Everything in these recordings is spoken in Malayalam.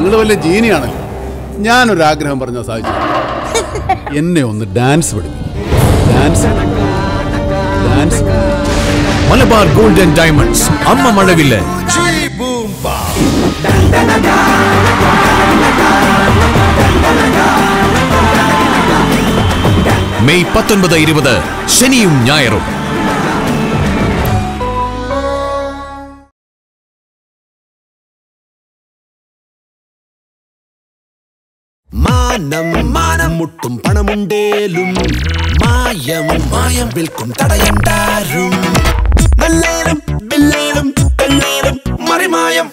നിങ്ങൾ വല്ല ജീനിയാണല്ലോ ഞാനൊരു ആഗ്രഹം പറഞ്ഞ സാധിച്ചു എന്നെ ഒന്ന് ഡാൻസ് പഠിപ്പിക്കും dance dance Malabar golden diamonds അമ്മ മഴവില്ല് മെയ് പത്തൊൻപത് ഇരുപത് ശനിയും ഞായറും മാനം മാനം മുട്ടും പണമുണ്ടേലും മായം മായം വിൽക്കും തടയണ്ടാരും നല്ലേലും ബില്ലേലും പെല്ലേലും മറിമായം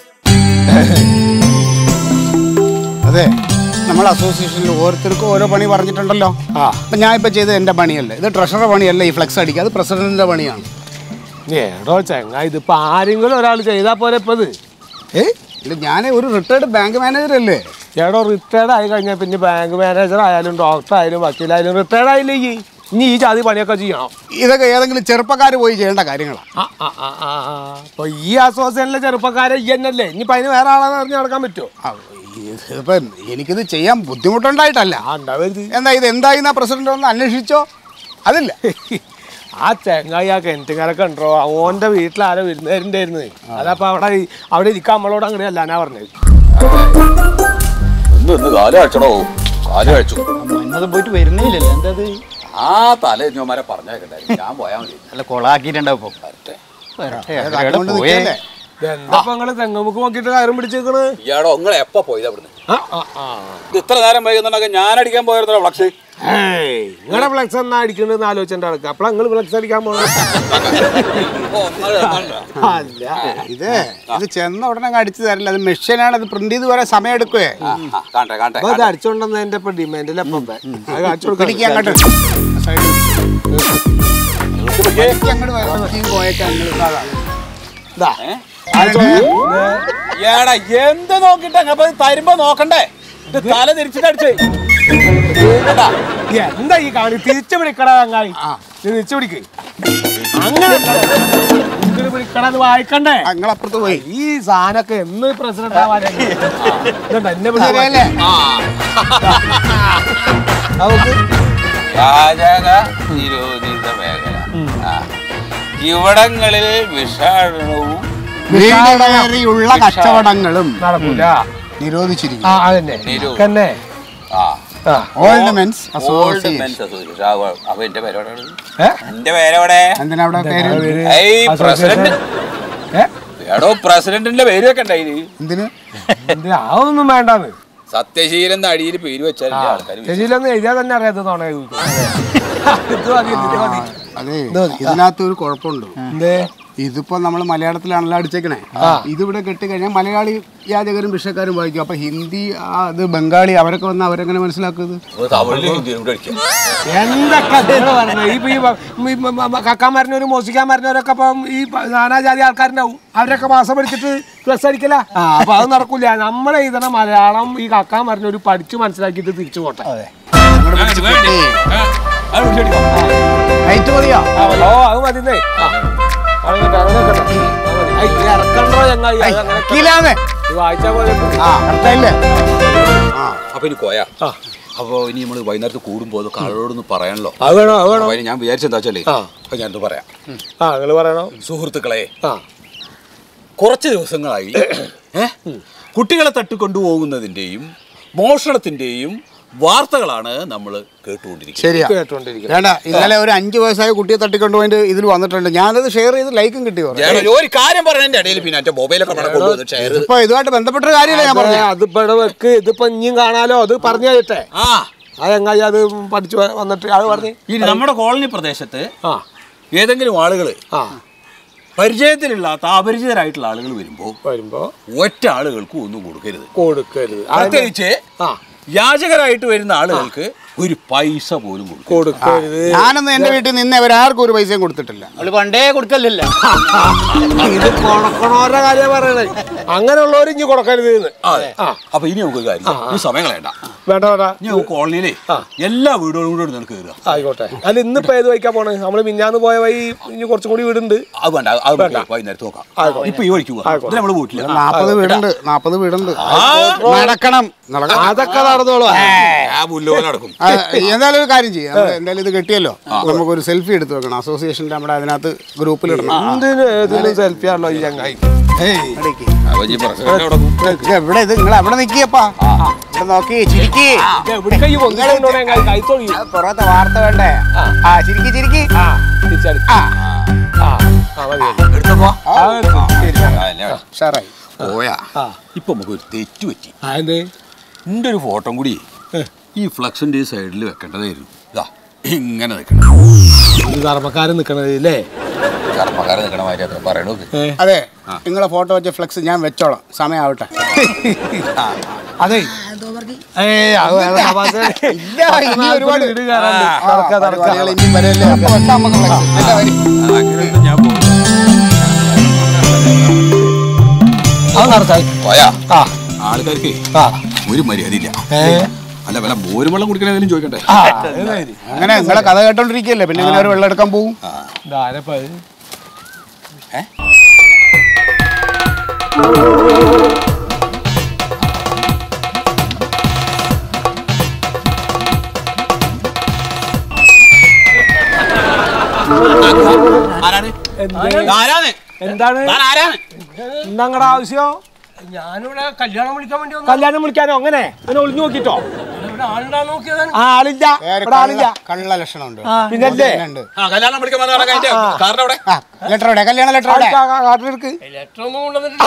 അതെ നമ്മൾ അസോസിയേഷനിൽ ഓരോരുത്തർക്കും ഓരോ പണി പറഞ്ഞിട്ടുണ്ടല്ലോ അപ്പൊ ഞാൻ ഇപ്പൊ ചെയ്തത് എന്റെ പണിയല്ല ഇത് ട്രഷറർ പണിയല്ല ഈ ഫ്ലെക്സ് അടിക്കുക അത് പ്രസിഡന്റിന്റെ പണിയാണ് ഏടോ ചെങ്ങ ഇതിപ്പോ ആരെങ്കിലും ഒരാൾ ചെയ്താ പോലെ ഇപ്പൊ ഇത് ഏ ഇല്ല ഞാൻ ഒരു റിട്ടയർഡ് ബാങ്ക് മാനേജർ അല്ലേ ഏടോ റിട്ടയർഡ് ആയി കഴിഞ്ഞാൽ പിന്നെ ബാങ്ക് മാനേജർ ആയാലും ഡോക്ടർ ആയാലും വക്കീലായാലും റിട്ടയർഡ് ആയില്ലേ ഈ ഇനി ഈ ജാതി പണിയൊക്കെ ചെയ്യണം ഇതൊക്കെ ഏതെങ്കിലും ചെറുപ്പക്കാർ പോയി ചെയ്യേണ്ട കാര്യങ്ങളാണ് ആ, ആ, ആ, ആ, ആ. അപ്പൊ ഈ അസോസിയേഷനിലെ ചെറുപ്പക്കാരെ ഈ എന്നല്ലേ ഇനിയിപ്പോ അതിന് വേറെ ആളാന്ന് അറിഞ്ഞ് നടക്കാൻ പറ്റുമോ ഇപ്പം എനിക്കിത് ചെയ്യാൻ ബുദ്ധിമുട്ടുണ്ടായിട്ടല്ല ആ ഉണ്ടാവരുത് എന്താ ഇത് എന്തായി പ്രസിഡന്റ് ഒന്ന് അന്വേഷിച്ചോ അതില്ല ആ ചെങ്ങായി ആ കിണറ്റുകാരൊക്കെ ഉണ്ടോ ഓന്റെ വീട്ടിൽ ആരോ വരുന്നവരുണ്ടായിരുന്നു അതപ്പോ അവിടെ ഈ- അവിടെ ഇരിക്കാൻ നമ്മളോട് അങ്ങനെ അല്ലാനാ പറഞ്ഞത് ഒന്ന് ഒന്ന് കാല് കഴിച്ചടോ കാല് കഴിച്ചു ഇന്നത് പോയിട്ട് വരുന്നില്ലല്ലോ എന്താ അത് ആ തല എഞ്ഞോമാരെ പറഞ്ഞേക്കട്ടെ ഞാൻ പോയാ മതി നല്ല കൊളാക്കിയിട്ടുണ്ടാവും ഇപ്പൊ വരട്ടെ വരട്ടെ, അത് എവിടെ കൊണ്ട് പോയേ? നിൽക്കല്ലേ? എന്താ നിങ്ങള് തെങ്ങുമുക്ക് നോക്കിയിട്ട് കയറും പിടിച്ചേക്കണ് ഇയാടോ നിങ്ങൾ എപ്പോ പോയത് അവിടുന്ന് ആ, ആ, ആ. ഇത് ഇത്ര നേരം വൈകുന്നുണ്ടെങ്കിൽ ഞാൻ അടിക്കാൻ പോയിരുന്നോ ഫ്ലക്സ് ഏയ്, നിങ്ങളുടെ ഫ്ലെക്സ് എന്നാ അടിക്കണ്ടെന്ന് ആലോചിച്ചിട്ട് നടക്കുക അപ്പളാ നിങ്ങൾ ഫ്ലെക്സ് അടിക്കാൻ പോകണം അല്ല ഇത് ഇത് ചെന്ന ഉടനെ അങ്ങ് അടിച്ചു തരില്ല അത് മെഷീനാണ് അത് പ്രിന്റ് ചെയ്ത് വരെ സമയം എടുക്കുവേ കാണട്ടെ കാണട്ടെ അപ്പൊ അത് അടിച്ചോണ്ടെന്ന് എന്റെ ഇപ്പൊ ഡിമാൻഡിൽ അപ്പം അത് കാണിച്ചു പിടിക്കുക കൊടുക്കാം അങ്ങോട്ട് സൈഡിൽ പിടിക്ക് അങ്ങോട്ട് വരാം. ഈ പോയേക്കാം നിങ്ങൾ സാധാ. ഇതാ. ഏടാ എന്ത് നോക്കിട്ട് അപ്പൊ തരുമ്പോ നോക്കണ്ടേ ഇത് തല തിരിച്ചിട്ട് അടിച്ചേ കേട്ടാ? എന്താ ഈ കാണി തിരിച്ചു പിടിക്കടാ അങ്ങായി നീ തിരിച്ചു പിടിക്ക് അങ്ങനെ ഇങ്ങട് പിടിക്കടാ എന്ന് വായിക്കണ്ടേ നിങ്ങൾ അപ്പുറത്ത് പോയി ഈ സാധനൊക്കെ എന്ന് പ്രസിഡന്റ് ആവാൻ എന്നെ ശരിയല്ലേ നമുക്ക് പാചക നിരോധിത മേഖല ആ. ഇവിടങ്ങളിൽ വിഷാടനവും വീടുകയറിയുള്ള കച്ചവടങ്ങളും നടക്കൂല നിരോധിച്ചിരിക്കുന്നു ആ അതന്നെ നിരോ- തന്നെ ആ ആ old men's old association men's association അപ്പൊ എന്റെ പേരോടാണ് ഏ? എന്റെ പേരെവിടെ എന്തിനാ അവിടെ പേര് ഏയ് പ്രസിഡന്റ് ഏ? എടോ പ്രസിഡന്റിന്റെ പേര് വെക്കണ്ട ഇതില് എന്തിന് എന്ത് അതൊന്നും വേണ്ടാന്ന് സത്യശീലൻ അടിയിൽ പേര് വെച്ചാൽ ആൾക്കാർ ചേച്ചിയിലൊന്നും എഴുതിയാൽ തന്നെ അറിയാത്ത തോണേ ഇത് മതി ഇത് മതി അതെ ഇതിനകത്ത് ഒരു കുഴപ്പമുണ്ട് എന്തേ ഇതിപ്പോ നമ്മൾ മലയാളത്തിലാണല്ലോ അടിച്ചേക്കണേ ഇതിവിടെ കെട്ടിക്കഴിഞ്ഞാൽ മലയാളി യാചകരും ഭിക്ഷക്കാരും വായിക്കും അപ്പൊ ഹിന്ദി ആ, അത് ബംഗാളി അവരൊക്കെ വന്ന് അവരെങ്ങനെ മനസ്സിലാക്കുന്നത് തമിഴിൽ ഹിന്ദിയിലും കൂടെ അടിക്കാം എന്തൊക്കെ നിങ്ങൾ പറഞ്ഞത് ഇപ്പൊ ഈ വ- ഈ മ- മ- മ- കക്കാൻ മരുന്നവരും മോസിക്കാൻ മരുന്നവരൊക്കെ ഇപ്പം ഈ പ- നാനാജാതി ആൾക്കാരുണ്ടാവും അവരൊക്കെ മാസം പഠിച്ചിട്ട് ഡ്രസ് അടിക്കല അപ്പൊ അത് നടക്കൂല നമ്മളെ ഇതണ മലയാളം ഈ കക്കാൻ മരുന്നവര് പഠിച്ചു മനസ്സിലാക്കിയിട്ട് തിരിച്ചു പോട്ടെ ഹൈറ്റ് മതിയോ ഓ അത് മതിന്നേ ആ. അത് കേട്ടോ, അത് കേട്ടോ. അത് മതി. ഐ, ഇത് ഇറക്കണ്ടോ ചങ്ങായി അത് അങ്ങനെ കീലാന്ന് ഇത് വായിച്ചാ പോലെ ആ കറക്റ്റല്ലേ ആ അപ്പൊ ഇനി കോയ അപ്പൊ ഇനി നമ്മള് വൈകുന്നേരത്ത് കൂടുമ്പോ അതൊക്കെ ആളോടൊന്ന് പറയാനല്ലോ അത് വേണോ അത് വേണോ അപ്പൊ ഇനി ഞാൻ വിചാരിച്ചെന്താ വെച്ചാലേ ആ. അപ്പൊ ഞാനത് പറയാം ആ നിങ്ങൾ പറയണോ സുഹൃത്തുക്കളെ ആ കുറച്ച് ദിവസങ്ങളായി ഏ? കുട്ടികളെ തട്ടിക്കൊണ്ടുപോകുന്നതിന്റെയും മോഷണത്തിന്റെയും വാർത്തകളാണ് നമ്മൾ കേട്ടുകൊണ്ടിരിക്കുന്നത് ശരിയാ കേട്ടോണ്ടിരിക്കുന്നത് വേണ്ട ഇന്നലെ ഒരു അഞ്ച് വയസ്സായ കുട്ടിയെ തട്ടിക്കൊണ്ടുപോയിട്ട് ഇതിൽ വന്നിട്ടുണ്ട് ഞാനത് ഷെയർ ചെയ്ത് ലൈക്കും കിട്ടി കുറേ. ഞാൻ ഒരു കാര്യം പറഞ്ഞതിന്റെ ഇടയിൽ പിന്നെ എന്റെ മൊബൈലൊക്കെ അവിടെ കൊണ്ടുവന്ന് ഷെയർ ചെയ്ത് ഇപ്പൊ ഇതുമായിട്ട് ബന്ധപ്പെട്ട കാര്യമില്ല ഞാൻ പറഞ്ഞു അത് ഇവിടെ വെക്ക് ഇതിപ്പോ ഇനിയും കാണാലോ അത് പറഞ്ഞു തരട്ടെ ആ അത് എങ്ങായി അത് പഠിച്ചു വ- വന്നിട്ട് അത് പറഞ്ഞു ഇനി നമ്മുടെ കോളനി പ്രദേശത്ത് ആ ഏതെങ്കിലും ആളുകൾ ആ പരിചയത്തിലില്ലാത്ത അപരിചിതരായിട്ടുള്ള ആളുകൾ വരുമ്പോൾ വരുമ്പോ ഒറ്റ ആളുകൾക്കും ഒന്നും കൊടുക്കരുത് കൊടുക്കരുത് പ്രത്യേകിച്ച് ആ യാചകരായിട്ട് വരുന്ന ആളുകൾക്ക് ഒരു പൈസ പോലും കൊടുക്കും കൊടുക്കരുത് ഞാനൊന്നും എന്റെ വീട്ടിൽ നിന്ന് ഇവരാർക്കും ഒരു പൈസയും കൊടുത്തിട്ടില്ല അവള് പണ്ടേ കൊടുക്കലില്ല ഇത് കൊടുക്കണോരുടെ കാര്യം പറയണേ അങ്ങനെയുള്ളവർ ഇനി കൊടുക്കരുത് എന്ന് ആ അപ്പൊ ഇനി നമുക്ക് ഒരു കാര്യം ഈ സമയം കളയണ്ട വേണ്ട വേണ്ട ഇനി നമുക്ക് കോളനിയിലെ എല്ലാ വീടുകളും കൂടെ നിനക്ക് കയറുക ആയിക്കോട്ടെ അല്ല ഇന്നിപ്പോ ഏത് വഴിക്കാ പോണേ നമ്മള് മിഞ്ഞാന്ന് പോയ വഴി ഇനി കുറച്ചും കൂടി വീടുണ്ട് അത് വേണ്ട അത് നമുക്ക് വൈകുന്നേരത്ത് നോക്കാം ഇപ്പൊ ഈ വഴിക്ക് പോവാം ഇത് നമ്മള് വീട്ടില് നാപ്പത് വീടുണ്ട് നാപ്പത് വീടുണ്ട് നടക്കണം നടക്കണം അതൊക്കെ നടന്നോളൂ ആ പുല്ലുപോലെ നടക്കും ആ, എന്തായാലും ഒരു കാര്യം ചെയ്യാം നമ്മള് എന്തായാലും ഇത് കിട്ടിയല്ലോ നമുക്കൊരു സെൽഫി എടുത്ത് വെക്കണം അസോസിയേഷന്റെ നമ്മുടെ അതിനകത്ത് ഗ്രൂപ്പിൽ ഇടണം എന്തിന് ഏതിനും സെൽഫി ആണല്ലോ ഈ ചങ്ങായി ഇടയ്ക്ക്. അപ്പൊ ഈ പ്രശ്നം അവിടെ നടക്കും. ഇത് എവിടെ ഇത് നിങ്ങൾ എവിടെ നിക്കിയപ്പാ ഇവിടെ നോക്കി ചിരിക്കി എവിടേക്കാ ഈ പൊങ്ങി കൊണ്ടുപോണേ ചങ്ങായി? കൈ തൊഴി. പുറത്തെ വാർത്ത വേണ്ടേ ആ ചിരിക്കി ചിരിക്കി ആ, തിരിച്ചടി. ആ ആ, ആ, മതി, മതി. എടുത്തപ്പോ ആ, ശരി. ആ, അല്ലേ? ഉഷാറായി പോയാ ആ. ഇപ്പൊ നമുക്ക് ഒരു തെറ്റ് പറ്റി ആ, എന്തേ? എന്റെ ഒരു ഫോട്ടോ കൂടി ഈ ഫ്ലക്സിന്റെ സൈഡിൽ വെക്കേണ്ടതായിരുന്നു ഇതാ ഇങ്ങനെ നിൽക്കണം ഈ ധർമ്മക്കാരൻ നിക്കണത് അല്ലേ കർമ്മക്കാരൻ നിൽക്കണ മാതിരി അത്ര പറയണോ അതെ നിങ്ങളെ ഫോട്ടോ വെച്ച ഫ്ലെക്സ് ഞാൻ വെച്ചോളാം സമയമാവട്ടെ അതെ ഏയ്, അത് വേറെ തമാശയാണ്. ഇല്ല, ഇനി ഒരുപാട് വീട് കയറാനുണ്ട്. ആ, നടക്ക, നടക്ക. പരിപാടികൾ ഇനിയും വരല്ലേ അപ്പൊ വെക്കാം നമുക്ക് ഫ്ലെക്സ്. എന്താ വരി? ഞാൻ പോകും അത് നടത്താം. പോയാ ആ, ആൾക്കാർക്ക് ആ. ഒരു മര്യാദ ഇല്ല ഏ, അല്ല വല്ല മോരും വെള്ളം കുടിക്കണമെങ്കിലും ചോദിക്കട്ടെ ആ, ഏതായാലും. അങ്ങനെ നിങ്ങളെ കഥ കേട്ടോണ്ടിരിക്കല്ലേ പിന്നെ ഇങ്ങനെ ഒരു വെള്ളം എടുക്കാൻ പോവും ഇതാരപ്പാ ഇത്? ആരാണ് എന്ത്? ആരാണ് എന്താണ് ആരാണ് എന്താ ആവശ്യം ഞാനിവിടെ കല്യാണം വിളിക്കാൻ വേണ്ടി വന്നു കല്യാണം വിളിക്കാനോ അങ്ങനെ അങ്ങനെ ഒളിഞ്ഞു നോക്കിട്ടോ ഇവിടെ ആളുണ്ടാ നോക്കിയതാണ് ആ ആളില്ല ഇവിടെ ആളില്ല കള്ള ലക്ഷണം ഉണ്ട് പിന്നല്ലേ ഉണ്ട് ആ കല്യാണം വിളിക്കാൻ വന്ന ആളെ കഴിഞ്ഞ കാറിന്റെ അവിടെ ആ ലെറ്റർ എവിടെ കല്യാണ ലെറ്റർ എവിടെ കാട്ടിലെടുക്ക് ലെറ്റർ ഒന്നും കൊണ്ടുവന്നിട്ടില്ല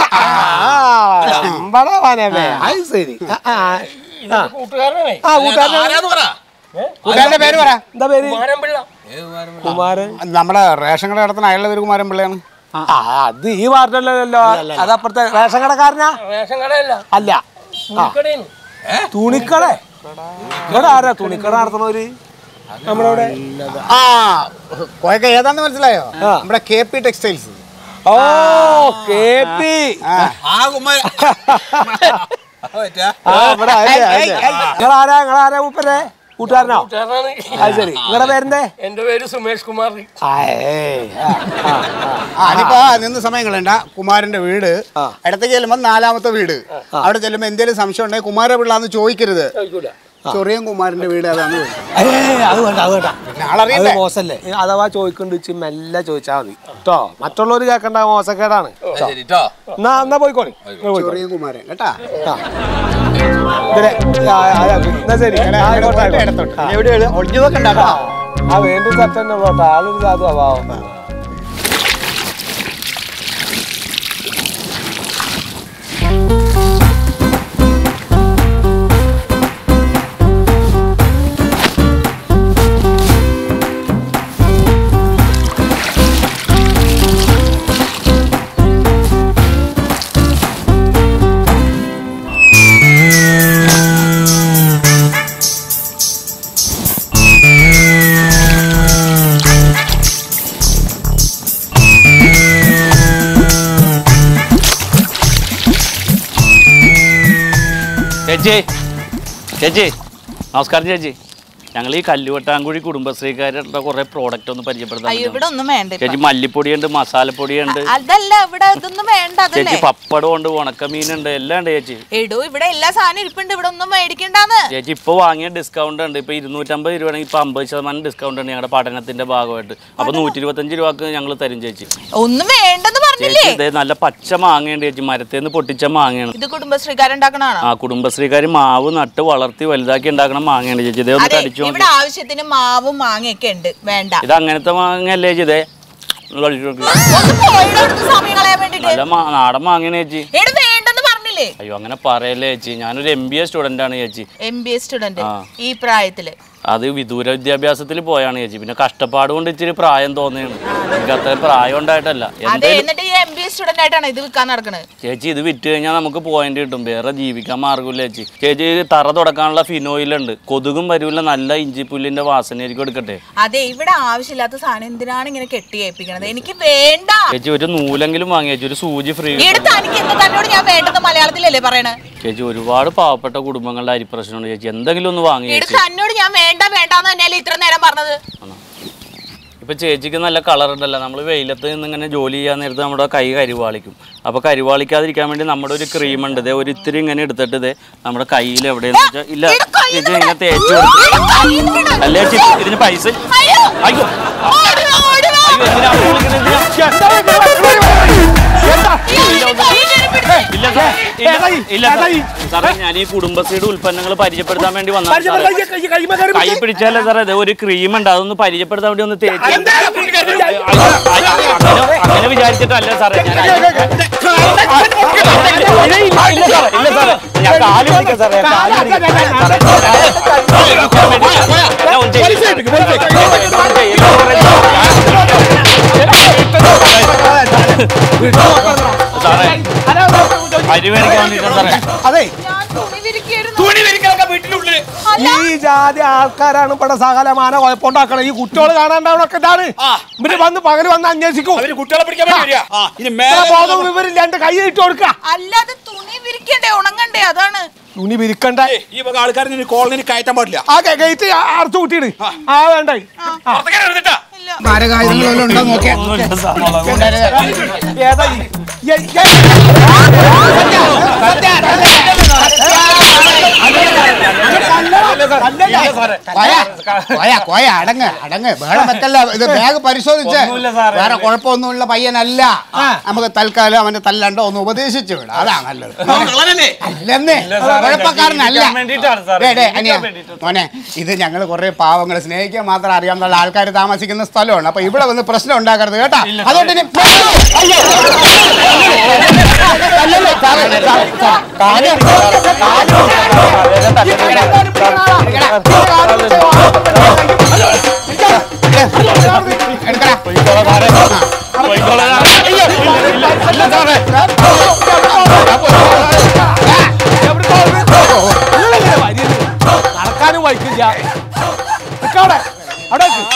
അത് ശരി ആ, ആ, ആ. കൂട്ടുകാരനാണേ ആ കൂട്ടുകാരൻ ആരാന്ന് പറ കൂട്ടുകാരന്റെ പേര് പറ എന്താ പേര് മാരമ്പിള്ള കുമാരൻ നമ്മുടെ റേഷൻ കട നടത്തുന്ന അയാളുടെ പേര് കുമാരൻ പിള്ളയാണ് ആ അത് ഈ വാർഡല്ലല്ലോ അതപ്പുറത്തെ റേഷൻ കടക്കാരനാ റേഷൻ കടയല്ല അല്ല ആ കടയാണ് തുണിക്കട ഇവിടെ ആരാ തുണിക്കട നടത്തണവര് നമ്മുടെ ഇവിടെ ആ കോയൊക്കെ ഏതാന്ന് മനസ്സിലായോ ആ. നമ്മുടെ കെ പി ടെക്സ്റ്റൈൽസ് ഓ കേപ്പി ആ കുമാര ആ ഇവിടെ നിങ്ങളാരാ നിങ്ങളാരാ മൂപ്പരെ കൂട്ടുകാരനോ കൂട്ടുകാരനാണ് അത് ശരി നിങ്ങളുടെ പേരെന്തേ എന്റെ പേര് സുമേഷ് കുമാർ ആ, ഏയ്. ആ, ആ, ആ. ആ അതിപ്പോ നിന്ന് സമയം കളയണ്ട കുമാരന്റെ വീട് ഇടത്തേക്ക് ചെല്ലുമ്പോ നാലാമത്തെ വീട് അവിടെ ചെല്ലുമ്പോ എന്തെങ്കിലും സംശയം ഉണ്ടെങ്കിൽ കുമാരപിള്ള എന്ന് ചോദിക്കരുത് ചോദിക്കൂല ചൊറിയൻ കുമാരന്റെ വീട് അതാണ് ഏയ്, അത് വേണ്ട അത് വേണ്ട അത് ആളറിയണ്ടേ മോശല്ലേ അഥവാ ചോദിക്കണ്ട് വെച്ച് മെല്ലെ ചോദിച്ചാൽ മതി കേട്ടോ മറ്റുള്ളവർ കേൾക്കണ്ട മോശക്കേടാണ് ട്ടോ. ശരിട്ടോ എന്നാ എന്നാ പോയിക്കോളി നിങ്ങൾ പോയിക്കോളി. ചൊറിയൻ കുമാരൻ കേട്ടാ ആ. ഇതിലെ, ആ, ആ, ആ, എന്നാ ശരി ആ, ആയിക്കോട്ടെ, ആയിക്കോട്ടെ. ഇടത്തോട്ട് ആ. എവിടെയാണ് ഒളിഞ്ഞു നോക്കണ്ട കേട്ടോ. ആ വേണ്ട ചത്ത തന്നെ പോട്ടെ ആളൊരു സാധു അഭാവം ചേച്ചി ചേച്ചി നമസ്കാരം ചേച്ചി ഞങ്ങൾ ഈ കല്ലുവട്ടാങ്കുഴി കുടുംബശ്രീക്കാരുടെ കുറെ പ്രോഡക്റ്റ് ഒന്ന് പരിചയപ്പെടുത്താൻ അയ്യോ ഇവിടെ ഒന്നും വേണ്ട ഇപ്പൊ. ചേച്ചി മല്ലിപ്പൊടിയുണ്ട് മസാലപ്പൊടിയുണ്ട് അതല്ല ഇവിടെ ഇതൊന്നും വേണ്ട ചേച്ചി അതല്ലേ പപ്പടം ഉണ്ട് ഉണക്കമീനുണ്ട് എല്ലാം ഉണ്ട് ചേച്ചി എടോ ഇവിടെ എല്ലാ സാധനം ഇരിപ്പുണ്ട് ഇവിടെ ഒന്നും മേടിക്കണ്ടാന്ന് ചേച്ചി ഇപ്പൊ വാങ്ങിയ ഡിസ്കൗണ്ട് ഉണ്ട് ഇപ്പൊ ഇരുന്നൂറ്റമ്പത് രൂപയാണെങ്കിൽ ഇപ്പൊ അമ്പത് ശതമാനം ഡിസ്കൗണ്ട് ഉണ്ട് ഞങ്ങളുടെ പഠനത്തിന്റെ ഭാഗമായിട്ട് അപ്പൊ നൂറ്റി ഇരുപത്തഞ്ച് രൂപക്ക് ഞങ്ങൾ തരും ചേച്ചി ഒന്നും വേണ്ടെന്ന് പറഞ്ഞില്ലേ ചേച്ചി ഇതേ നല്ല പച്ച മാങ്ങയുണ്ട് ചേച്ചി മരത്തിൽ നിന്ന് പൊട്ടിച്ച മാങ്ങയാണ് ഇത് കുടുംബശ്രീക്കാരുണ്ടാക്കണാണോ ആ കുടുംബശ്രീക്കാർ മാവ് നട്ട് വളർത്തി വലുതാക്കി ഉണ്ടാക്കണ മാങ്ങയാണ് ചേച്ചി ഇതേ ഒന്ന് അതെ കടിച്ചു നോക്കി ഇവിടെ ആവശ്യത്തിന് മാവും മാങ്ങയൊക്കെ ഉണ്ട് വേണ്ട ഇത് അങ്ങനത്തെ മാങ്ങയല്ലേ ചേച്ചി ഇതേ ഒന്ന് കടിച്ചു നോക്ക് ഒന്ന് പോയിടോ അവിടുന്ന് സമയം കളയാൻ വേണ്ടിട്ട് നല്ല മാ- നാടൻ മാങ്ങയാണ് ചേച്ചി എടോ വേണ്ടെന്ന് പറഞ്ഞില്ലേ അയ്യോ അങ്ങനെ പറയല്ലേ ചേച്ചി ഞാനൊരു എം ബി എ സ്റ്റുഡൻ്റ് ആണ് ചേച്ചി എം ബി എ സ്റ്റുഡന്റ് ആ. ഈ പ്രായത്തില് അത് വിദൂര വിദ്യാഭ്യാസത്തിൽ പോയാണ് ചേച്ചി പിന്നെ കഷ്ടപ്പാട് കൊണ്ട് ഇച്ചിരി പ്രായം തോന്നിയാണ് എനിക്ക് അത്ര പ്രായം ഉണ്ടായിട്ടല്ല അതെ എന്തായാലും എന്നിട്ട് ഈ എം ബി എ സ്റ്റുഡന്റ് ആയിട്ടാണ് ഇത് വിൽക്കാൻ നടക്കുന്നത് ചേച്ചി ഇത് വിറ്റ് കഴിഞ്ഞാൽ നമുക്ക് പോയിന്റ് കിട്ടും വേറെ ജീവിക്കാൻ മാർഗമില്ല ചേച്ചി ചേച്ചി ഇത് തറ തുടക്കാനുള്ള ഫിനോയിലുണ്ട് കൊതുകും വരൂല നല്ല ഇഞ്ചിപ്പുല്ലിന്റെ വാസനയായിരിക്കും എടുക്കട്ടെ അതെ ഇവിടെ ആവശ്യമില്ലാത്ത സാധനം എന്തിനാണ് ഇങ്ങനെ കെട്ടി ഏൽപ്പിക്കണത് എനിക്ക് വേണ്ട ചേച്ചി ഒരു നൂലെങ്കിലും വാങ്ങി ചേച്ചി ഒരു സൂചി ഫ്രീ എടുത്ത് എനിക്ക് എന്താ തന്നോട് ഞാൻ വേണ്ടെന്ന് മലയാളത്തിലല്ലേ പറയണേ ചേച്ചി ഒരുപാട് പാവപ്പെട്ട കുടുംബങ്ങളുടെ അരിപ്രശ്നമുണ്ട് ചേച്ചി എന്തെങ്കിലും ഒന്ന് വാങ്ങി എടുത്ത് ചേച്ചി തന്നോട് ഞാൻ വേണ്ട വേണ്ടാന്ന് തന്നെയല്ലേ ഇത്ര നേരം പറഞ്ഞത് ഇപ്പൊ ചേച്ചിക്ക് നല്ല കളർ ഉണ്ടല്ലോ നമ്മൾ വെയിലത്ത് നിന്ന് ഇങ്ങനെ ജോലി ചെയ്യാൻ നേരത്ത് നമ്മുടെ കൈ കരിവാളിക്കും അപ്പൊ കരിവാളിക്കാതിരിക്കാൻ വേണ്ടി നമ്മുടെ ഒരു ക്രീം ഉണ്ട് ഇതേ ഒരു ഇത്തിരി ഇങ്ങനെ എടുത്തിട്ട് ഇതേ നമ്മുടെ കയ്യിൽ എവിടെയെന്ന് വെച്ചാൽ ഇല്ല ചേച്ചി ഇങ്ങനെ തേച്ച് കൊടുക്കും അല്ലേ ചേച്ചി ഇതിന് പൈസ അയ്യോ അയ്യോ ഓടി വാ, ഓടി വാ. അയ്യോ എന്തിനാ അവര് വിളിക്കുന്നത്? ഈ കൈ ഇങ്ങനെ പിടിച്ച്. ഇല്ല സാർ ഇല്ല ഇല്ല സാർ. സാറേ ഞാൻ ഈ കുടുംബശ്രീയുടെ ഉൽപ്പന്നങ്ങൾ പരിചയപ്പെടുത്താൻ വേണ്ടി വന്നതാണ് സാറേ. കൈ പിടിച്ചാലേ സാറേ ഇത് ഒരു ക്രീം ഉണ്ട് അതൊന്ന് പരിചയപ്പെടുത്താൻ വേണ്ടി ഒന്ന് തേച്ച് അയ്യോ, അങ്ങനെ- അങ്ങനെ വിചാരിച്ചിട്ടല്ല സാറേ ഞാൻ ഇല്ല, ഇല്ല, ഇല്ല സാറേ, ഇല്ല സാറേ. ഞാൻ കാല് പിടിക്കാം സാറേ, ഞാൻ കാല് പിടിക്കാം. സാറേ, ഞാൻ ഒന്ന് ചെയ്യ്. സാറേ അരി മേടിക്കാൻ വേണ്ടിട്ടാ സാറേ അതെ ഞാൻ തുണി വിരിക്കായിരുന്നു തുണി വിരിക്കലൊക്കെ വീട്ടിനുള്ളിൽ ഈ ജാതി ആൾക്കാരാണ് ഇവിടെ സകലമാന കുഴപ്പമുണ്ടാക്കണത് ഈ കുട്ടികൾ കാണാണ്ടാവണൊക്കെ ഇതാണ് ഇവര് വന്ന് പകല് വന്ന് അന്വേഷിക്കും അവര് കുട്ടികളെ പിടിക്കാൻ വേണ്ടി വരിക ആ, ഇനി ഇത്ര മേലെ ബോധം വിവരില്ലാണ്ട് കൈ ഇട്ട് കൊടുക്ക അല്ലാതെ തുണി വിരിക്കണ്ടേ ഉണങ്ങണ്ടേ അതാണ് തുണി വിരിക്കണ്ട ഏയ്, ഈ വക ആൾക്കാരെ കോളനി കയറ്റാൻ പാടില്ല ആ ഗേറ്റ് അടച്ചു കൂട്ടിയിട് ആ വേണ്ട പുറത്തേക്ക് എടുത്തിട്ടാ ഇല്ല മാരകായുധങ്ങൾ വല്ലതും ഉണ്ടോ നോക്കിയാ ഒന്നുമില്ല സാർ ഏതാ ഈ- ഏ- ഏ- കോയ, കോയ, കോയ, അടങ്ങ് അടങ്ങ് ബഹളം വെക്കല്ല ഇത് ബാഗ് പരിശോധിച്ച് വേറെ കുഴപ്പമൊന്നുമില്ല പയ്യനല്ല നമുക്ക് തൽക്കാലം അവന്റെ തല്ലണ്ട ഒന്ന് ഉപദേശിച്ചു വിടാം അതാ നല്ലത് അല്ലെന്നേ കുഴപ്പക്കാരനല്ല വേണ്ടിയിട്ടാണ് സാർ. ഡേ, ഡേ, അനിയാ, മോനെ ഇത് ഞങ്ങൾ കുറെ പാവങ്ങൾ സ്നേഹിക്കാൻ മാത്രം അറിയാവുന്ന ആൾക്കാർ താമസിക്കുന്ന സ്ഥലമാണ് അപ്പൊ ഇവിടെ വന്ന് പ്രശ്നം ഉണ്ടാക്കരുത് കേട്ടാ അതുകൊണ്ട് ഇനി- അയ്യോ. അല്ലല്ല, സാറേ, സാറേ, സാറേ, കാര്യം- എടുക്കടാ. നടക്കാനും വൈക്കില്ല നിക്കവിടെ. അവിടെ നിക്ക്.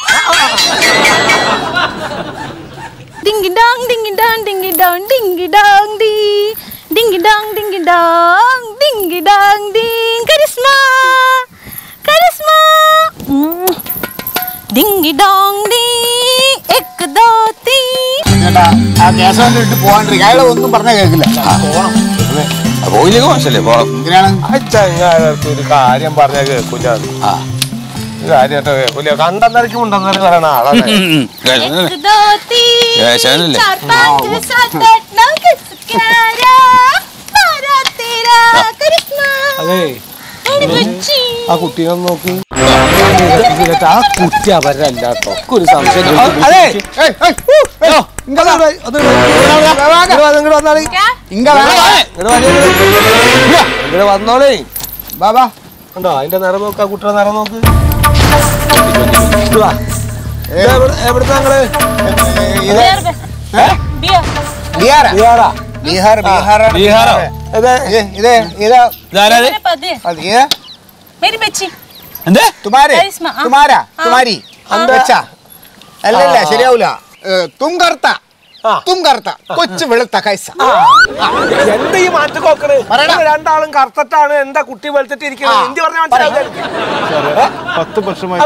Dingy dong, dingy dong, dingy dong, dingy dong, ding. Dingy dong, dingy dong, dingy dong, ding. Karisma, karisma. Mm. Dingy dong, ding. ek do तीन. ചേട്ടാ ആ കേശവന്റെ ഇട്ട് പോകാണ്ടിരിക്കും അയാളെ ഒന്നും പറഞ്ഞാൽ കേൾക്കില്ല പോയില്ലെങ്കിൽ മോശമല്ലേ പോണം എന്തിനാണ് ആ ചങ്ങായിടത്ത് ഒരു കാര്യം പറഞ്ഞാൽ കേൾക്കൂല ഒരു കാര്യമായിട്ട് കേൾക്കൂല കണ്ടെന്നരക്കും ഉണ്ടെന്നരക്കും പറയണ ആളാണ് एक दो तीन കേശവനല്ലേ? चार पाँच सात आठ नौ दस ग्यारह बारह तेरह करिश्मा അതെ मेरी बच्ची ആ കുട്ടീനെ ഒന്ന് നോക്കി എന്നിട്ട് ആ കുട്ടി അവരല്ല കേട്ടോ ഒരു സംശയം അതെ ഏയ്, ഏയ്, ഊ, ഏയ്, ഇങ്ങ വാ. ഇങ്ങോട്ട് വന്നാളി क्या ഇങ്ങ വാ. ഇങ്ങോട്ട് വന്നോളേ വാ, വാ. കണ്ടോ അതിന്റെ നിറം നോക്ക് ആ കുട്ടിയുടെ നിറം നോക്ക് ഇങ്ങട് വാ. ഇത് എവിടെ- എവിടുന്നാ നിങ്ങള് ഇത് बियर ബീഹാറാ? ബീഹാറാ ബീഹാർ ബീഹാറാണ് ബീഹാറോ ഇത് ഇത് ഇത് ഇത് मेरे पति അത് ഇത് मेरी बच्ची തുമാരെ കരിസ്മ, ആ. തുമാര ആ. തുമാരി വെച്ചാ അല്ലല്ല ശരിയാവൂല ഏ, തും കറുത്ത ആ. തും കറുത്ത കൊച്ചു വെളുത്ത കൈസ എന്താ ഈ മാറ്റി നോക്കണ് നിങ്ങൾ രണ്ടാളും കറുത്തിട്ടാണ് എന്താ കുട്ടി വെളുത്തിട്ട് ഇരിക്കുന്നത് ഹിന്ദി പറഞ്ഞാൽ മനസ്സിലാവില്ല പത്ത് വർഷമായി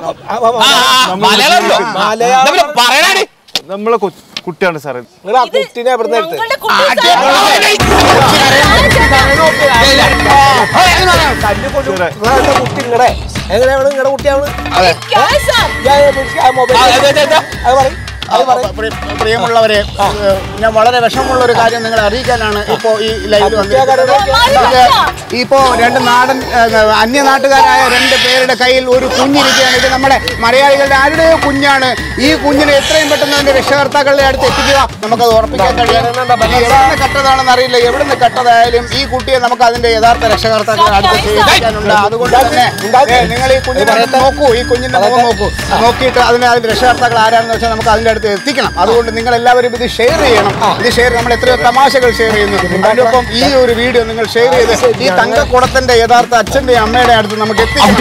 മലയാളം പറയണേ നമ്മളെ കൊ- കുട്ടിയാണ് സാറേ നിങ്ങൾ ആ കുട്ടീനെ എവിടെ എടുത്ത് ഞങ്ങളുടെ കുട്ടി തല്ലി കൊണ്ടു നിങ്ങളെ കുട്ടി ഇങ്ങടെ എങ്ങനെയാണ് നിങ്ങളുടെ കുട്ടിയാണ് क्या है साहब മൊബൈൽ അത് പറയും അത് പറയും പ്രിയ- പ്രിയമുള്ളവരെ ഏ, ഞാൻ വളരെ വിഷമമുള്ള ഒരു കാര്യം നിങ്ങളെ അറിയിക്കാനാണ് ഇപ്പോ ഈ ലൈവിൽ കുട്ടിയെ കടയിൽ വന്നിരിക്കുന്നത് हमारी बच्चा ഇപ്പോ രണ്ട് നാടൻ ഏ, അന്യനാട്ടുകാരായ രണ്ട് പേരുടെ കയ്യിൽ ഒരു കുഞ്ഞിരിക്കുകയാണ് ഇത് നമ്മുടെ മലയാളികളുടെ ആരുടെയോ കുഞ്ഞാണ് ഈ കുഞ്ഞിനെ എത്രയും പെട്ടെന്ന് അതിന്റെ രക്ഷകർത്താക്കളുടെ അടുത്ത് എത്തിക്കുക നമുക്കത് ഉറപ്പിക്കാൻ കഴിയാൻ എവിടുന്ന് കട്ടതാണെന്ന് അറിയില്ല എവിടുന്ന് കട്ടതായാലും ഈ കുട്ടിയെ നമുക്ക് അതിന്റെ യഥാർത്ഥ രക്ഷകർത്താക്കളുടെ അടുത്ത് എത്തിക്കാനുണ്ട് അതുകൊണ്ട് തന്നെ ഏ, നിങ്ങൾ ഈ കുഞ്ഞിനെ നോക്കൂ ഈ കുഞ്ഞിന്റെ മുഖം നോക്കൂ നോക്കിയിട്ട് അതിന് അതിന്റെ രക്ഷകർത്താക്കൾ ആരാണെന്ന് വെച്ചാൽ നമുക്ക് അതിന്റെ അടുത്ത് എത്തിക്കണം അതുകൊണ്ട് നിങ്ങൾ എല്ലാവരും ഇത് ഷെയർ ചെയ്യണം ഇത് ഷെയർ നമ്മൾ എത്രയോ തമാശകൾ ഷെയർ ചെയ്യുന്നു അതിനൊപ്പം ഈ ഒരു വീഡിയോ നിങ്ങൾ ഷെയർ ചെയ്ത് ഈ തങ്കക്കുടത്തിന്റെ യഥാർത്ഥ അച്ഛന്റെ അമ്മയുടെ അടുത്ത് നമുക്ക് എത്തിക്കണം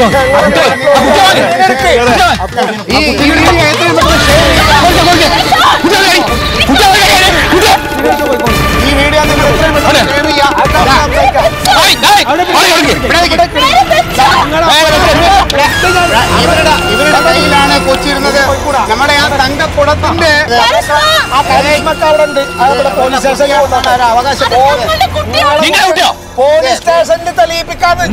ഈ ഈ വീഡിയോ എത്രയും പെട്ടെന്ന് ഈ വീഡിയോ നിങ്ങൾ എത്രയും പെട്ടെന്ന് ഷെയർ ഇവരുടെ ഇവരുടെ കയ്യിലാണ് കൊച്ചിരുന്നത് നമ്മുടെ ആ തങ്കക്കുടത്തിന്റെ ആ കരിഷ്മക്ക് അവിടെ ഉണ്ട് അവിടെ പോലീസ് സ്റ്റേഷനിൽ അവകാശം പോലീസ് സ്റ്റേഷനിൽ തെളിയിപ്പിക്കാതെ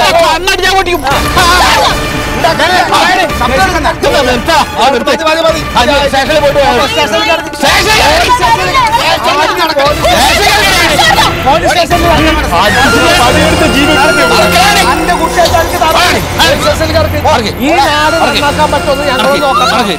ഈ നാട് നന്നാക്കാൻ പറ്റുമെന്ന് ഞങ്ങൾ നോക്കാം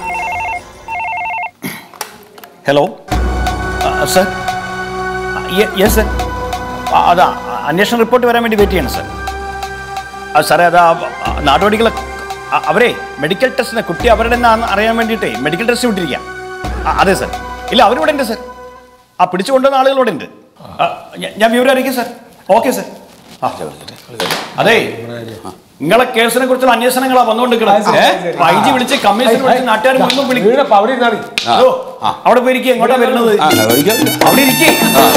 ഹലോ സർ യെസ് സർ അതാ അന്വേഷണ റിപ്പോർട്ട് വരാൻ വേണ്ടി വെയിറ്റ് ചെയ്യണം സർ ആ സാറേ അതാ ആ, നടപടികൾ ആ, അവരെ മെഡിക്കൽ ടെസ്റ്റിന് കുട്ടി അവരുടെ എന്നാന്ന് അറിയാൻ വേണ്ടിയിട്ടേ മെഡിക്കൽ ടെസ്റ്റ് വിട്ടിരിക്കാം ആ, അതെ സർ ഇല്ല അവരിവിടെ ഉണ്ട് സർ ആ പിടിച്ചു കൊണ്ടുവന്ന ആളുകളോടെ ഉണ്ട് ആ, ഞ- ഞാൻ വിവരം അറിയിക്കും സർ ഓക്കെ സർ ആ അതെ നിങ്ങളെ കേസിനെ കുറിച്ചുള്ള അന്വേഷണങ്ങളാ വന്നുകൊണ്ടിരിക്കുന്നത് ഐ ജി വിളിച്ച് കമ്മീഷൻ വിളിച്ച് നാട്ടുകാർ മുഴുവൻ വിളിക്കും അവിടെ ഇരുന്നാളി ഹലോ അവിടെ പോയിരിക്കും എങ്ങോട്ടാ വരുന്നത് അവിടെ ഇരിക്കേ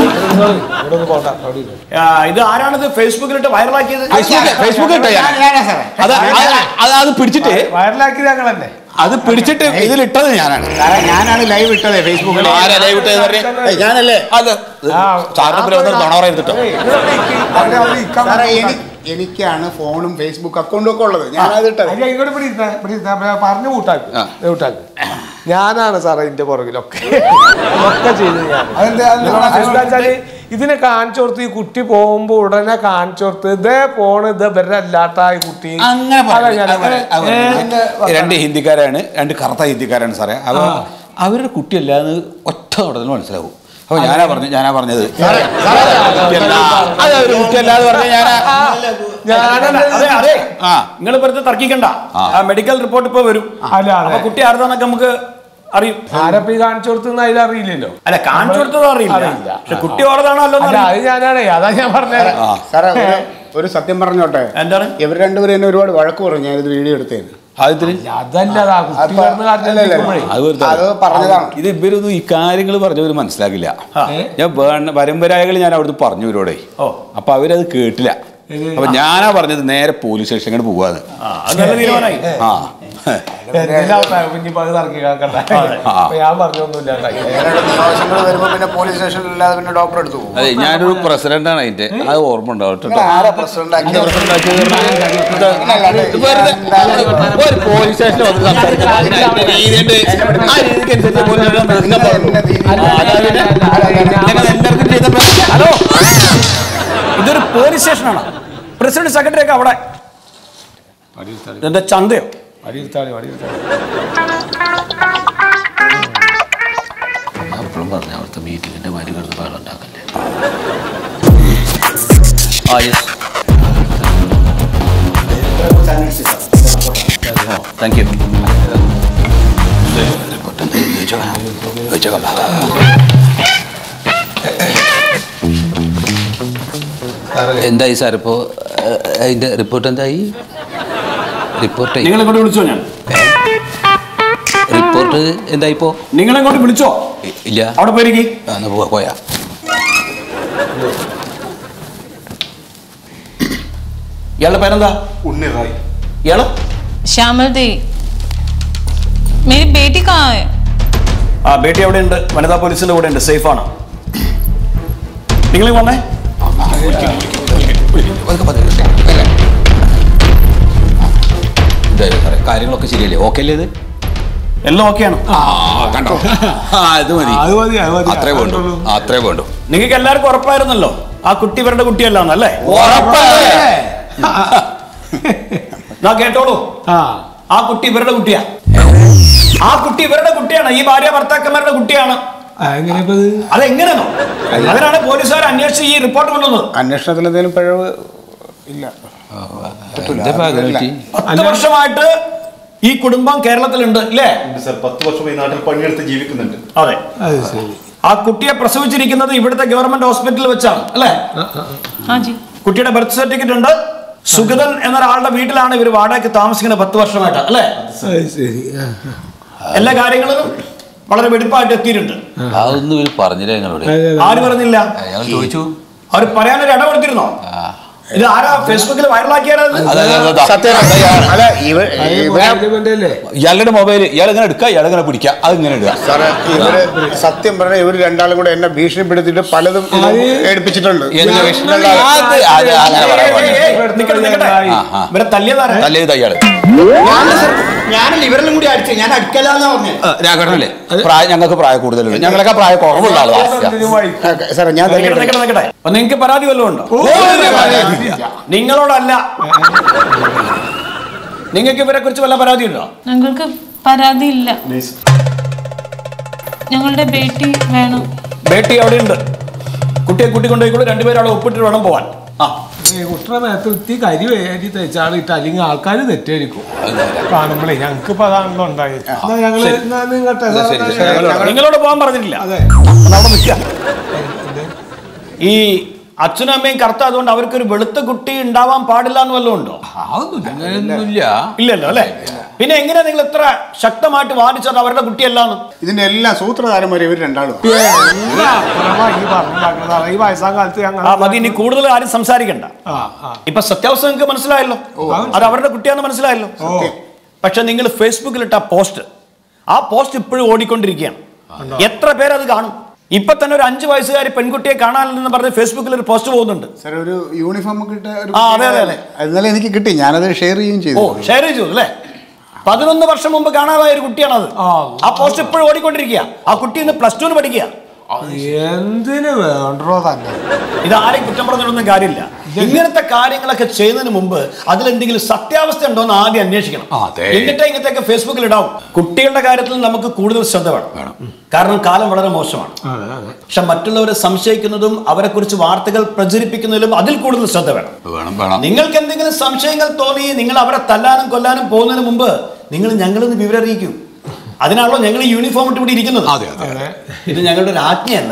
ഇത് ആരാണിത് ഫേസ്ബുക്കിലിട്ട് വൈറലാക്കിയത് ഫേസ്ബുക്കിലിട്ട് ഞാൻ. അത് അത് അത് അത് പിടിച്ചിട്ട് വയറിലാക്കിയത് ഞങ്ങൾ തന്നെ അത് പിടിച്ചിട്ട് ഇതിലിട്ടത് ഞാനാണ് സാറേ ഞാനാണ് ലൈവ് ഇട്ടത് ഫേസ്ബുക്കിൽ ആരാ ലൈവ് ഇട്ടത് പറഞ്ഞേ? ഏയ് ഞാനല്ലേ അത് സാറിന് പിന്നെ ഒന്ന് നുണ പറയരുത് കേട്ടോ സാറേ എനി- എനിക്കാണ് ഫോണും ഫേസ്ബുക്ക് അക്കൗണ്ടും ഒക്കെ ഉള്ളത് ഞാനത് ഇട്ടത് അല്ല, ഇങ്ങോട്ട് ഇവിടെ ഇരുന്നാ, ഇവിടെ ഇരുന്നാ, ഞാൻ പറഞ്ഞു കൂട്ടാക്ക് ആ. കൂട്ടാക്ക് ഞാനാണ് സാറേ ഇതിന്റെ പുറകിലൊക്കെ ഒക്കെ ചെയ്തത് ഞാൻ എന്താ വെച്ചാല് ഇതിനെ കാണിച്ചു കൊടുത്ത് ഈ കുട്ടി പോകുമ്പോ ഉടനെ കാണിച്ചു കൊടുത്ത് ഇതേ പോണ് ഇത് ഇവരുടെ അല്ലാത്ത ഈ കുട്ടി അങ്ങനെ അതാ പറയരുത്. ഞാൻ- അത് പറയരുത്. അത് ഏ, പറയരുത്. രണ്ട് ഹിന്ദിക്കാരാണ് രണ്ട് കറുത്ത ഹിന്ദിക്കാരാണ് സാറേ അപ്പൊ അവരുടെ കുട്ടിയല്ല എന്ന് ഒറ്റ നോട്ടത്തിൽ മനസ്സിലാവും അപ്പൊ ഞാനാ പറഞ്ഞു ഞാനാ പറഞ്ഞത് കുട്ടിയല്ല. അത് അവര് കുട്ടിയല്ല എന്ന് പറഞ്ഞ ഞാനാ അതെ അതെ ആ നിങ്ങൾ വെറുതെ തർക്കിക്കണ്ട ആ മെഡിക്കൽ റിപ്പോർട്ട് ഇപ്പൊ വരും അല്ല, അതെ. അപ്പൊ കുട്ടി ആരുതാന്നൊക്കെ നമുക്ക് അറിയും ആരപ്പ ഈ കാണിച്ചു കൊടുത്തെന്ന് അതിൽ അറിയില്ലല്ലോ അല്ല കാണിച്ചു കൊടുത്തത് അറിയില്ല അറിയില്ല. പക്ഷെ കുട്ടി ഓർതാണോ അല്ലോ അല്ല അത് ഞാനാണേ അതാ ഞാൻ പറഞ്ഞത് ആ സാറേ ഒരു- ഒരു സത്യം പറഞ്ഞോട്ടെ എന്താണ് ഇവർ രണ്ടുപേരും എന്നെ ഒരുപാട് വഴക്ക് പറഞ്ഞു ഞാനിത് വീഡിയോ എടുത്തേന് ആദ്യത്തിന് അതല്ല അതാ കുട്ടി കിടന്ന് കാട്ടിലെത്തിക്കുമ്പോഴേ അത് വെറുതെ അത് പറഞ്ഞതാണ് ഇത് ഇവരൊന്നും ഈ കാര്യങ്ങൾ പറഞ്ഞവർ മനസ്സിലാക്കില്ല ഞാൻ വേണ്ട പരമ്പരായകൾ ഞാൻ അവിടുന്ന് പറഞ്ഞു ഇവരോടെ ഓ. അപ്പൊ അവരത് കേട്ടില്ല അപ്പൊ ഞാനാ പറഞ്ഞത് നേരെ പോലീസ് സ്റ്റേഷനിൽ പോവാന്ന് ആ അത് നല്ല തീരുമാനമായി ആ ഇനിയിപ്പോ അത് തർക്കി കേൾക്കണ്ട അപ്പൊ ഞാൻ പറഞ്ഞൊന്നുമില്ല ആവശ്യങ്ങൾ വരുമ്പോൾ പിന്നെ പോലീസ് സ്റ്റേഷനിൽ ഇല്ലാതെ പിന്നെ ഡോക്ടർ എടുത്തു പോകും അതെ ഞാനൊരു പ്രസിഡന്റാണ് അതിന്റെ അത് ഓർമ്മ ഉണ്ടാവും ആരാ പ്രസിഡന്റ് ആക്കിയത് ഒരു പോലീസ് സ്റ്റേഷനിൽ വന്ന് സംസാരിക്കണം അതിന് അതിന്റെ രീതിയുണ്ട്. ആ രീതിക്ക് അനുസരിച്ച് പോലീസ് സ്റ്റേഷനിൽ നിങ്ങൾ പറഞ്ഞു. ആ, അതായത് നിങ്ങൾ എല്ലാവർക്കും ചെയ്തപ്പോ ഹലോ ഇതൊരു പോലീസ് സ്റ്റേഷനാണ് പ്രസിഡന്റ് സെക്രട്ടറി ഒക്കെ അവിടെ എന്താ ചന്തയോ അടിയിരുത്താളി അടിയിരുത്താളി അപ്പോഴും പറഞ്ഞു അവിടുത്തെ മീറ്റിങ്ങിന്റെ മാതിരി കിടന്ന് ബഹളം ഉണ്ടാക്കല്ലേ ആ യെസ് താങ്ക് യു എന്തായി സാർ ഇപ്പോ അതിന്റെ റിപ്പോർട്ട് എന്തായി റിപ്പോർട്ട് നിങ്ങൾ ഇങ്ങോട്ട് വിളിച്ചോ ഞാൻ റിപ്പോർട്ട് എന്തായി ഇപ്പോ നിങ്ങൾ ഇങ്ങോട്ട് വിളിച്ചോ ഇല്ല അവിടെ പോയിരിക്കും ആ, എന്നാ പോവാ പോയാ ഇയാളുടെ പേരെന്താ ഉണ്ണി റായ് ഇയാള് श्यामल दी मेरी बेटी कहाँ है ആ ബേട്ടി അവിടെ ഉണ്ട് വനിതാ പോലീസിന്റെ കൂടെ ഉണ്ട് സേഫ് ആണ് നിങ്ങൾ വന്നേ എന്തായാലും സാറേ കാര്യങ്ങളൊക്കെ ശരിയല്ലേ ഓക്കെ അല്ലേ ഇത് എല്ലാം ഓക്കെയാണ് ആ കണ്ടോ ആ ഇത് മതി അത് മതി അത് മതി അത്രേ വേണ്ടു അത്രേ വേണ്ടു നിങ്ങൾക്ക് എല്ലാവർക്കും ഉറപ്പായിരുന്നല്ലോ ആ കുട്ടി ഇവരുടെ കുട്ടിയല്ലാന്നല്ലേ എന്നാ കേട്ടോളൂ ആ കുട്ടി ഇവരുടെ കുട്ടിയാ ആ കുട്ടി ഇവരുടെ കുട്ടിയാണ് ഈ ഭാര്യ ഭർത്താക്കന്മാരുടെ കുട്ടിയാണ് അതെങ്ങനെയാണോ അതിനാണ് പോലീസുകാർ അന്വേഷിച്ച് ഈ റിപ്പോർട്ട് കൊണ്ടുവന്നത് അന്വേഷണത്തിൽ എന്തെങ്കിലും പിഴവ് ഇല്ല പത്ത് വർഷമായിട്ട് ഈ കുടുംബം കേരളത്തിലുണ്ട് അല്ലേ സർ പത്ത് വർഷം ഈ നാട്ടിൽ പണിയെടുത്ത് ജീവിക്കുന്നുണ്ട് അതെ ആ കുട്ടിയെ പ്രസവിച്ചിരിക്കുന്നത് ഇവിടുത്തെ ഗവൺമെന്റ് ഹോസ്പിറ്റലിൽ വെച്ചാണ് അല്ലേ കുട്ടിയുടെ ബർത്ത് സർട്ടിഫിക്കറ്റ് ഉണ്ട് സുഗതൻ എന്നൊരാളുടെ വീട്ടിലാണ് ഇവർ വാടകയ്ക്ക് താമസിക്കുന്നത് പത്ത് വർഷമായിട്ട് അല്ലേ എല്ലാ കാര്യങ്ങളും വളരെ വെടിപ്പായിട്ട് എത്തിയിട്ടുണ്ട് അതൊന്നും ഇവർ പറഞ്ഞില്ല ഞങ്ങളോട് ആര് പറഞ്ഞില്ല ഞങ്ങൾ ചോദിച്ചു അവർ പറയാനൊരു ഇട കൊടുത്തിരുന്നോ ഇത് ആരാ ഫേസ്ബുക്കിൽ വൈറലാക്കിയത് അല്ല ഇവ ഇയാളുടെ മൊബൈൽ ഇയാൾ ഇങ്ങനെ എടുക്കുക ഇയാൾ ഇങ്ങനെ പിടിക്കുക അത് ഇങ്ങനെ ഇടുക സാറേ ഇവര് സത്യം പറഞ്ഞ ഇവര് രണ്ടാളും കൂടെ എന്നെ ഭീഷണിപ്പെടുത്തിയിട്ട് പലതും ഇത് ഏൽപ്പിച്ചിട്ടുണ്ട് എന്ത് ഭീഷണി? അത് അത് അങ്ങനെ പറയാൻ പാടില്ല. നിക്കട്ടെ, നിക്കട്ടെ. ഇവരെ തല്ലിയതാരാ തല്ലിയത് അയാള് ഞാനല്ല ഇവരെല്ലാം കൂടി അടിച്ചു ഞാൻ അടിക്കലാന്നാ പറഞ്ഞത് രാഘവനല്ലേ പ്രായം ഞങ്ങൾക്ക് പ്രായം കൂടുതലുണ്ട് ഞങ്ങളൊക്കെ പ്രായം കുറവുള്ള ആളാ സാറേ ഞാൻ നിക്കട്ടെ, നിക്കട്ടെ, നിക്കട്ടെ. അപ്പൊ നിങ്ങൾക്ക് പരാതി വല്ലതും ഉണ്ടോ നിങ്ങളോടല്ല നിങ്ങൾക്ക് ഇവരെ കുറിച്ച് വല്ല പരാതി ഉണ്ടോ ഞങ്ങൾക്ക് പരാതിയില്ല ഞങ്ങളുടെ ബേട്ടി വേണം ബേട്ടി അവിടെ ഉണ്ട് കുട്ടിയെ കൂട്ടിക്കൊണ്ടേക്കൂടെ രണ്ടുപേരും അവിടെ ഒപ്പിട്ട് വേണം പോവാൻ ആ കുട്ടറ മേത്ത് ഇത്തി കരി വേരി തേച്ചാണ് ഇട്ട് അല്ലെങ്കിൽ ആൾക്കാർ തെറ്റായിരിക്കും കാണുമ്പോഴേ ഞങ്ങൾക്ക് ഇപ്പൊ അതാണല്ലോ ഉണ്ടായത് എന്നാ ഞങ്ങള് ശരി. എന്നാ നിങ്ങട്ടെ നിങ്ങളോട് പോകാൻ പറഞ്ഞിട്ടില്ല അതെ അവിടെ നിൽക്കാം ഈ അച്ഛനും അമ്മയും കറുത്ത അതുകൊണ്ട് അവർക്കൊരു വെളുത്ത കുട്ടി ഉണ്ടാവാൻ പാടില്ല എന്ന് വല്ലതും ഉണ്ടോ അങ്ങനെയൊന്നുമില്ല ഇല്ലല്ലോ അല്ലേ പിന്നെ എങ്ങനെയാ നിങ്ങൾ ഇത്ര ശക്തമായിട്ട് വാദിച്ചത് അവരുടെ കുട്ടിയല്ലാന്ന് ഇതിന്റെ എല്ലാ സൂത്രധാരന്മാരും ഇവർ രണ്ടാളും ഈ പറഞ്ഞിട്ടുണ്ടാക്കുന്നതാണ് ഈ വയസ്സാം കാലത്ത് ഞങ്ങൾ ആ മതി ഇനി കൂടുതൽ ആരും സംസാരിക്കണ്ട ആ ആ ഇപ്പൊ സത്യാവസ്ഥ നിങ്ങൾക്ക് മനസ്സിലായല്ലോ അത് അവരുടെ കുട്ടിയാന്ന് മനസ്സിലായല്ലോ പക്ഷെ നിങ്ങൾ ഫേസ്ബുക്കിൽ ഇട്ട പോസ്റ്റ് ആ പോസ്റ്റ് ഇപ്പോഴും ഓടിക്കൊണ്ടിരിക്കുകയാണ് എത്ര പേരത് കാണും ഇപ്പൊ തന്നെ ഒരു അഞ്ചു വയസ്സുകാരി പെൺകുട്ടിയെ കാണാനില്ലെന്ന് പറഞ്ഞ് ഫേസ്ബുക്കിൽ ഒരു പോസ്റ്റ് പോകുന്നുണ്ട് സാർ ഒരു യൂണിഫോം ഒക്കെ ഇട്ട ഒരു ആ, അതെ, അതെ, അതെ. ഇന്നലെ എനിക്ക് കിട്ടി ഞാനത് ഷെയർ ചെയ്യുകയും ചെയ്തു ഓ ഷെയർ ചെയ്തു അല്ലേ പതിനൊന്ന് വർഷം മുമ്പ് കാണാതായ ഒരു കുട്ടിയാണത് ആ പോസ്റ്റ് ഇപ്പോഴും ഓടിക്കൊണ്ടിരിക്കുക ആ കുട്ടി ഇന്ന് പ്ലസ് ടുവിന് പഠിക്കുക എന്തിന് വേണ്ടോ തന്നെ ഇത് ആരെയും കുറ്റം പറഞ്ഞിട്ടൊന്നും കാര്യമില്ല ഇങ്ങനത്തെ കാര്യങ്ങളൊക്കെ ചെയ്യുന്നതിന് മുമ്പ് അതിലെന്തെങ്കിലും സത്യാവസ്ഥ ഉണ്ടോ എന്ന് ആദ്യം അന്വേഷിക്കണം എന്നിട്ടേ ഇങ്ങനത്തെയൊക്കെ ഫേസ്ബുക്കിൽ ഇടാവും കുട്ടികളുടെ കാര്യത്തിൽ നമുക്ക് കൂടുതൽ ശ്രദ്ധ വേണം കാരണം കാലം വളരെ മോശമാണ് പക്ഷെ മറ്റുള്ളവരെ സംശയിക്കുന്നതും അവരെ കുറിച്ച് വാർത്തകൾ പ്രചരിപ്പിക്കുന്നതിലും അതിൽ കൂടുതൽ ശ്രദ്ധ വേണം വേണം വേണം നിങ്ങൾക്ക് എന്തെങ്കിലും സംശയങ്ങൾ തോന്നി നിങ്ങൾ അവരെ തല്ലാനും കൊല്ലാനും പോകുന്നതിന് മുമ്പ് നിങ്ങൾ ഞങ്ങളൊന്ന് വിവരം അറിയിക്കൂ അതിനാണല്ലോ ഞങ്ങൾ ഈ യൂണിഫോം ഇട്ട് ഇവിടെ ഇരിക്കുന്നത് അതെ അതെ ഇത് ഞങ്ങളുടെ ഒരു ആജ്ഞയല്ല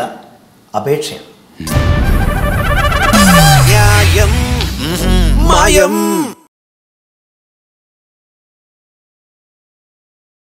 അപേക്ഷയാണ് മായം